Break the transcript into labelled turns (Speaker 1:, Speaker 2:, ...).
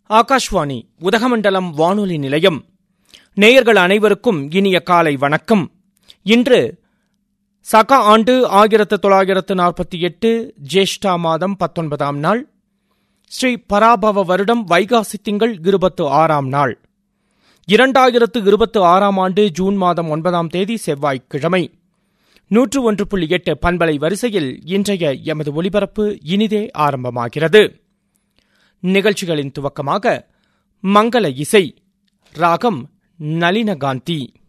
Speaker 1: ஆகாஷ்வாணி உதகமண்டலம் வானொலி நிலையம் நேயர்கள் அனைவருக்கும் இனிய காலை வணக்கம் இன்று சக ஆண்டு ஆயிரத்து தொள்ளாயிரத்து நாற்பத்தி எட்டு ஜேஷ்டா மாதம் பத்தொன்பதாம் நாள் ஸ்ரீ பராபவ வருடம் வைகாசி திங்கள் இருபத்து ஆறாம் நாள் இரண்டாயிரத்து இருபத்து ஆறாம் ஆண்டு ஜூன் மாதம் ஒன்பதாம் தேதி செவ்வாய்க்கிழமை நூற்று ஒன்று புள்ளி எட்டு பண்பலை வரிசையில் இன்றைய எமது ஒலிபரப்பு இனிதே ஆரம்பமாகிறது நிகழ்ச்சிகளின் துவக்கமாக மங்கள இசை ராகம் நளினகாந்தி